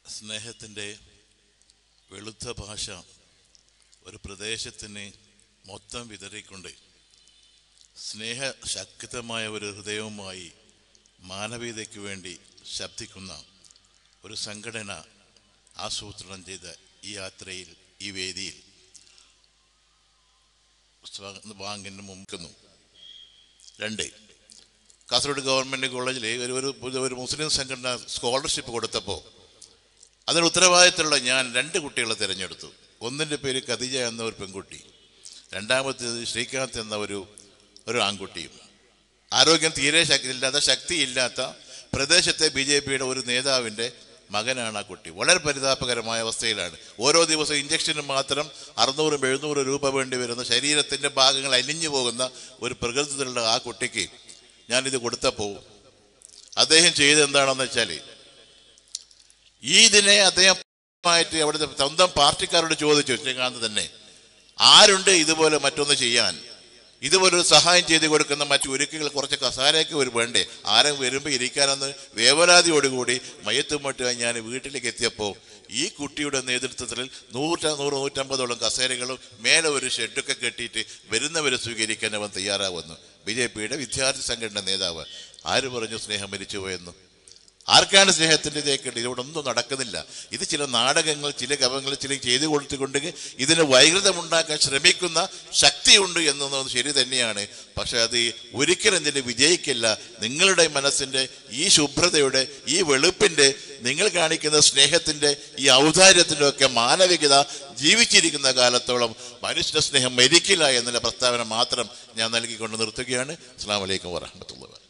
സ്നേഹത്തിൻ്റെ വെളുത്ത ഭാഷ ഒരു പ്രദേശത്തിന് മൊത്തം വിതറിക്കൊണ്ട് സ്നേഹശക്തമായ ഒരു ഹൃദയവുമായി മാനവീയതയ്ക്ക് വേണ്ടി ശബ്ദിക്കുന്ന ഒരു സംഘടന ആസൂത്രണം ചെയ്ത ഈ യാത്രയിൽ ഈ വേദിയിൽ ബാങ്കിന് മുമ്പിക്കുന്നു രണ്ട് കാസർഗോഡ് ഗവൺമെൻറ് കോളേജിൽ ഒരു ഒരു ഒരു- ഒരു മുസ്ലിം സംഘടന സ്കോളർഷിപ്പ് കൊടുത്തപ്പോൾ അതിന് ഉത്തരവാദിത്തമുള്ള ഞാൻ രണ്ട് കുട്ടികളെ തിരഞ്ഞെടുത്തു ഒന്നിൻ്റെ പേര് ഖദീജ എന്ന ഒരു പെൺകുട്ടി രണ്ടാമത്തേത് ശ്രീകാന്ത് എന്ന ഒരു ഒരു ആൺകുട്ടിയും ആരോഗ്യം തീരെ ശക്തി ഇല്ലാത്ത ശക്തിയില്ലാത്ത പ്രദേശത്തെ ബി ജെ പിയുടെ ഒരു നേതാവിൻ്റെ മകനാണ് ആ കുട്ടി വളരെ പരിതാപകരമായ അവസ്ഥയിലാണ് ഓരോ ദിവസവും ഇഞ്ചക്ഷന് മാത്രം അറുന്നൂറും എഴുന്നൂറ് രൂപ വേണ്ടി വരുന്ന ശരീരത്തിൻ്റെ ഭാഗങ്ങൾ അലിഞ്ഞു പോകുന്ന ഒരു പ്രകൃതിയിലുള്ള ആ കുട്ടിക്ക് ഞാനിത് കൊടുത്തപ്പോൾ അദ്ദേഹം ചെയ്തത് എന്താണെന്ന് വെച്ചാൽ ഈ ഇതിനെ അദ്ദേഹം ആയിട്ട് അവിടുത്തെ സ്വന്തം പാർട്ടിക്കാരോട് ചോദിച്ചു ശ്രീകാന്ത് തന്നെ ആരുണ്ട് ഇതുപോലെ മറ്റൊന്ന് ചെയ്യാൻ ഇതുപോലൊരു സഹായം ചെയ്ത് കൊടുക്കുന്ന മറ്റു ഒരുക്കുകൾ കുറച്ച് കസാരയൊക്കെ ഒരു വേണ്ടേ ആരും വരുമ്പോൾ ഇരിക്കാനെന്ന് വേവലാതിയോടുകൂടി മയത്തുമട്ട് ഞാൻ വീട്ടിലേക്ക് എത്തിയപ്പോൾ ഈ കുട്ടിയുടെ നേതൃത്വത്തിൽ നൂറ്റ നൂറ് നൂറ്റമ്പതോളം കസേരകളും മേലെ ഒരു ഷെഡൊക്കെ കെട്ടിയിട്ട് വരുന്നവരെ സ്വീകരിക്കാൻ അവൻ തയ്യാറാവുന്നു ബി ജെ പിയുടെ വിദ്യാർത്ഥി സംഘടന നേതാവ് ആര് പറഞ്ഞു സ്നേഹം മരിച്ചുപോയെന്നു ആർക്കാണ് സ്നേഹത്തിൻ്റെ തേക്കേണ്ടത് ഇവിടെ ഒന്നും നടക്കുന്നില്ല ഇത് ചില നാടകങ്ങൾ ചില കവങ്ങൾ ചില ചെയ്തു കൊടുത്തുകൊണ്ട് ഇതിന് വൈകൃതമുണ്ടാക്കാൻ ശ്രമിക്കുന്ന ശക്തിയുണ്ട് എന്നത് ശരി തന്നെയാണ് പക്ഷെ അത് ഒരിക്കലും ഇതിന് വിജയിക്കില്ല നിങ്ങളുടെ മനസ്സിൻ്റെ ഈ ശുഭ്രതയുടെ ഈ വെളുപ്പിൻ്റെ നിങ്ങൾ കാണിക്കുന്ന സ്നേഹത്തിൻ്റെ ഈ ഔദാര്യത്തിൻ്റെ ഒക്കെ മാനവികത ജീവിച്ചിരിക്കുന്ന കാലത്തോളം മനുഷ്യ സ്നേഹം മരിക്കില്ല എന്നുള്ള പ്രസ്താവന മാത്രം ഞാൻ നൽകിക്കൊണ്ട് നിർത്തുകയാണ് അസ്സാം വലൈക്കും വാഹമത്തുള്ള